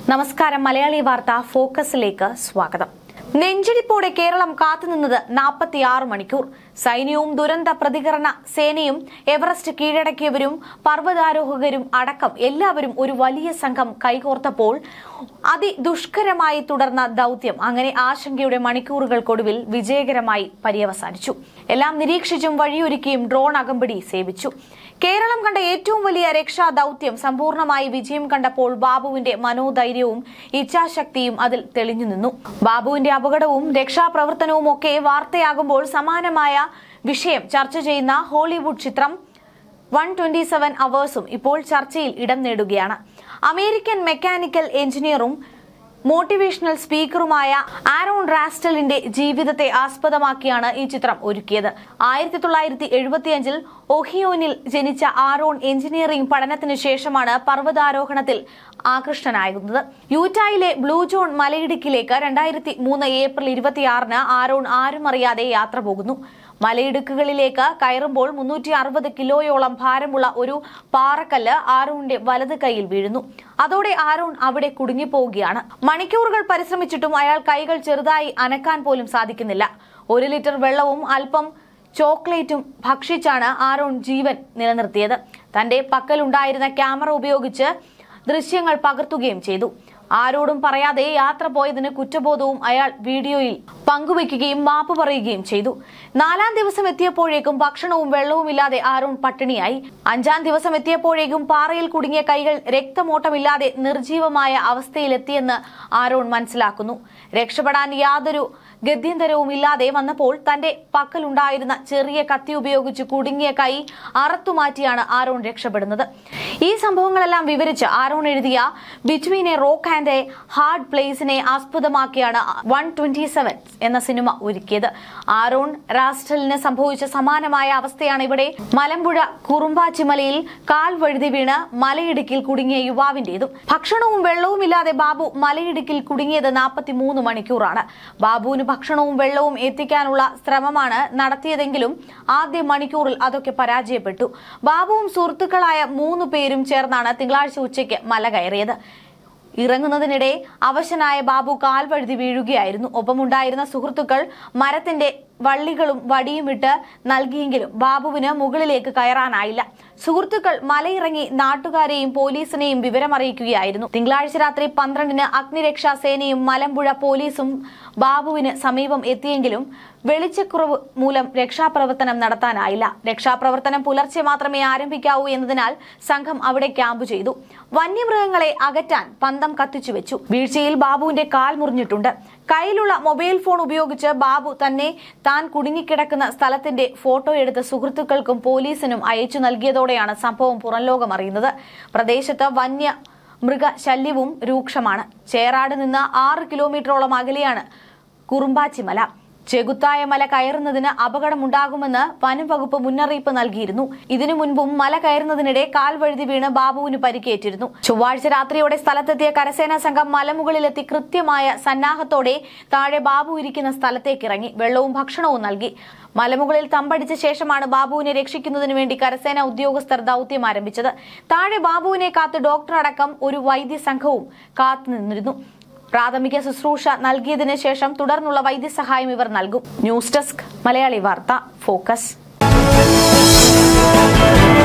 നമസ്കാരം മലയാളി വാർത്ത ഫോക്കസിലേക്ക് സ്വാഗതം നെഞ്ചിടിപ്പോടെ കേരളം കാത്തുനിന്നത് നാൽപ്പത്തിയാറ് മണിക്കൂർ സൈന്യവും ദുരന്ത പ്രതികരണ സേനയും എവറസ്റ്റ് കീഴടക്കിയവരും പർവ്വതാരോഹകരും അടക്കം എല്ലാവരും ഒരു വലിയ സംഘം കൈകോർത്തപ്പോൾ അതിദുഷ്കരമായി തുടർന്ന ദൗത്യം അങ്ങനെ ആശങ്കയുടെ മണിക്കൂറുകൾക്കൊടുവിൽ വിജയകരമായി പര്യവസാനിച്ചു എല്ലാം നിരീക്ഷിച്ചും വഴിയൊരുക്കിയും ഡ്രോൺ അകമ്പടി സേവിച്ചു കേരളം കണ്ട ഏറ്റവും വലിയ രക്ഷാ ദൗത്യം സമ്പൂർണ്ണമായി വിജയം കണ്ടപ്പോൾ ബാബുവിന്റെ മനോധൈര്യവും ഇച്ഛാശക്തിയും അതിൽ തെളിഞ്ഞു നിന്നു ബാബുവിന്റെ അപകടവും രക്ഷാപ്രവർത്തനവും ഒക്കെ വാർത്തയാകുമ്പോൾ സമാനമായ വിഷയം ചർച്ച ചെയ്യുന്ന ഹോളിവുഡ് ചിത്രം വൺ ട്വന്റി സെവൻ അവേഴ്സും ഇപ്പോൾ ചർച്ചയിൽ ഇടം നേടുകയാണ് അമേരിക്കൻ മെക്കാനിക്കൽ എഞ്ചിനീയറും മോട്ടിവേഷണൽ സ്പീക്കറുമായ ആരോൺ റാസ്റ്റലിന്റെ ജീവിതത്തെ ആസ്പദമാക്കിയാണ് ഈ ചിത്രം ഒരുക്കിയത് ആയിരത്തി തൊള്ളായിരത്തി എഴുപത്തിയഞ്ചിൽ ഒഹിയോനിൽ ജനിച്ച ആരോൺ എഞ്ചിനീയറിംഗ് പഠനത്തിന് ശേഷമാണ് പർവ്വതാരോഹണത്തിൽ ആകൃഷ്ടനാകുന്നത് യൂറ്റായിലെ ബ്ലൂ ജോൺ മലയിടുക്കിലേക്ക് രണ്ടായിരത്തി മൂന്ന് ഏപ്രിൽ ഇരുപത്തിയാറിന് ആരോൺ ആരും അറിയാതെ യാത്ര പോകുന്നു മലയിടുക്കുകളിലേക്ക് കയറുമ്പോൾ മുന്നൂറ്റി അറുപത് കിലോയോളം ഭാരമുള്ള ഒരു പാറക്കല്ല് ആരോണിന്റെ വലത് കൈയിൽ വീഴുന്നു അതോടെ ആരോൺ അവിടെ കുടുങ്ങിപ്പോവുകയാണ് മണിക്കൂറുകൾ പരിശ്രമിച്ചിട്ടും അയാൾ കൈകൾ ചെറുതായി അനക്കാൻ പോലും സാധിക്കുന്നില്ല ഒരു ലിറ്റർ വെള്ളവും അല്പം ചോക്ലേറ്റും ഭക്ഷിച്ചാണ് ആരോൺ ജീവൻ നിലനിർത്തിയത് തന്റെ പക്കലുണ്ടായിരുന്ന ക്യാമറ ഉപയോഗിച്ച് ദൃശ്യങ്ങൾ പകർത്തുകയും ചെയ്തു ആരോടും പറയാതെ യാത്ര പോയതിന് കുറ്റബോധവും അയാൾ വീഡിയോയിൽ പങ്കുവയ്ക്കുകയും മാപ്പ് പറയുകയും ചെയ്തു നാലാം ദിവസം എത്തിയപ്പോഴേക്കും ഭക്ഷണവും വെള്ളവും ഇല്ലാതെ ആരോൺ പട്ടിണിയായി അഞ്ചാം ദിവസം എത്തിയപ്പോഴേക്കും പാറയിൽ കുടുങ്ങിയ കൈകൾ രക്തമോട്ടമില്ലാതെ നിർജീവമായ അവസ്ഥയിലെത്തിയെന്ന് ആരോൺ മനസ്സിലാക്കുന്നു രക്ഷപ്പെടാൻ യാതൊരു ഗത്യന്തരവും ഇല്ലാതെ വന്നപ്പോൾ തന്റെ പക്കലുണ്ടായിരുന്ന ചെറിയ കത്തി ഉപയോഗിച്ച് കുടുങ്ങിയ കൈ അറത്തുമാറ്റിയാണ് ആരോൺ രക്ഷപ്പെടുന്നത് ഈ സംഭവങ്ങളെല്ലാം വിവരിച്ച് ആരോൺ എഴുതിയ between a rock and a hard പ്ലേസിനെ ആസ്പദമാക്കിയാണ് വൺ ട്വന്റി സെവൻ എന്ന സിനിമ ഒരുക്കിയത് ആരോൺ റാസ്റ്റലിന് സംഭവിച്ച സമാനമായ അവസ്ഥയാണ് ഇവിടെ മലമ്പുഴ കുറുമ്പാച്ചിമലയിൽ കാൽ വഴുതി വീണ് മലയിടുക്കിൽ കുടുങ്ങിയ യുവാവിന്റേതും ഭക്ഷണവും വെള്ളവും ഇല്ലാതെ ബാബു മലയിടുക്കിൽ കുടുങ്ങിയത് നാൽപ്പത്തി മൂന്ന് മണിക്കൂറാണ് ബാബുവിന് ഭക്ഷണവും വെള്ളവും എത്തിക്കാനുള്ള ശ്രമമാണ് നടത്തിയതെങ്കിലും ആദ്യ മണിക്കൂറിൽ അതൊക്കെ പരാജയപ്പെട്ടു ബാബുവും സുഹൃത്തുക്കളായ മൂന്ന് പേരും ചേർന്നാണ് തിങ്കളാഴ്ച ഉച്ചയ്ക്ക് മല കയറിയത് ഇറങ്ങുന്നതിനിടെ അവശനായ ബാബു കാൽ വഴുതി വീഴുകയായിരുന്നു ഒപ്പമുണ്ടായിരുന്ന സുഹൃത്തുക്കൾ മരത്തിന്റെ വള്ളികളും വടിയുമിട്ട് നൽകിയെങ്കിലും ബാബുവിന് മുകളിലേക്ക് കയറാനായില്ല സുഹൃത്തുക്കൾ മലയിറങ്ങി നാട്ടുകാരെയും പോലീസിനെയും വിവരമറിയിക്കുകയായിരുന്നു തിങ്കളാഴ്ച രാത്രി പന്ത്രണ്ടിന് അഗ്നിരക്ഷാ സേനയും മലമ്പുഴ പോലീസും ബാബുവിന് സമീപം എത്തിയെങ്കിലും വെളിച്ചക്കുറവ് മൂലം രക്ഷാപ്രവർത്തനം നടത്താനായില്ല രക്ഷാപ്രവർത്തനം പുലർച്ചെ മാത്രമേ ആരംഭിക്കാവൂ എന്നതിനാൽ സംഘം അവിടെ ക്യാമ്പ് ചെയ്തു വന്യമൃഗങ്ങളെ അകറ്റാൻ പന്തം കത്തിച്ചു വെച്ചു വീഴ്ചയിൽ ബാബുവിന്റെ കാൽ മുറിഞ്ഞിട്ടുണ്ട് കയ്യിലുള്ള മൊബൈൽ ഫോൺ ഉപയോഗിച്ച് ബാബു തന്നെ താൻ കുടുങ്ങിക്കിടക്കുന്ന സ്ഥലത്തിന്റെ ഫോട്ടോ എടുത്ത് സുഹൃത്തുക്കൾക്കും പോലീസിനും അയച്ചു നൽകിയതോടെയാണ് സംഭവം പുറംലോകം അറിയുന്നത് പ്രദേശത്ത് വന്യ മൃഗശല്യവും രൂക്ഷമാണ് ചേറാട് നിന്ന് ആറ് കിലോമീറ്ററോളം അകലെയാണ് കുറുമ്പാച്ചിമല ചെകുത്തായ മല കയറുന്നതിന് അപകടമുണ്ടാകുമെന്ന് വനം വകുപ്പ് മുന്നറിയിപ്പ് നൽകിയിരുന്നു ഇതിനു മുൻപും മല കയറുന്നതിനിടെ കാൽ വഴുതി വീണ് ബാബുവിന് പരിക്കേറ്റിരുന്നു ചൊവ്വാഴ്ച രാത്രിയോടെ സ്ഥലത്തെത്തിയ കരസേനാ സംഘം മലമുകളിലെത്തി കൃത്യമായ സന്നാഹത്തോടെ താഴെ ബാബു ഇരിക്കുന്ന സ്ഥലത്തേക്ക് ഇറങ്ങി വെള്ളവും ഭക്ഷണവും നൽകി മലമുകളിൽ തമ്പടിച്ച ശേഷമാണ് ബാബുവിനെ രക്ഷിക്കുന്നതിന് വേണ്ടി കരസേന ഉദ്യോഗസ്ഥർ ദൌത്യം ആരംഭിച്ചത് താഴെ ബാബുവിനെ കാത്ത് ഡോക്ടർ അടക്കം ഒരു വൈദ്യസംഘവും കാത്തുനിന്നിരുന്നു പ്രാഥമിക ശുശ്രൂഷ നൽകിയതിനു ശേഷം തുടർന്നുള്ള വൈദ്യസഹായം ഇവർ നൽകും ന്യൂസ് ഡെസ്ക് മലയാളി വാർത്ത ഫോക്കസ്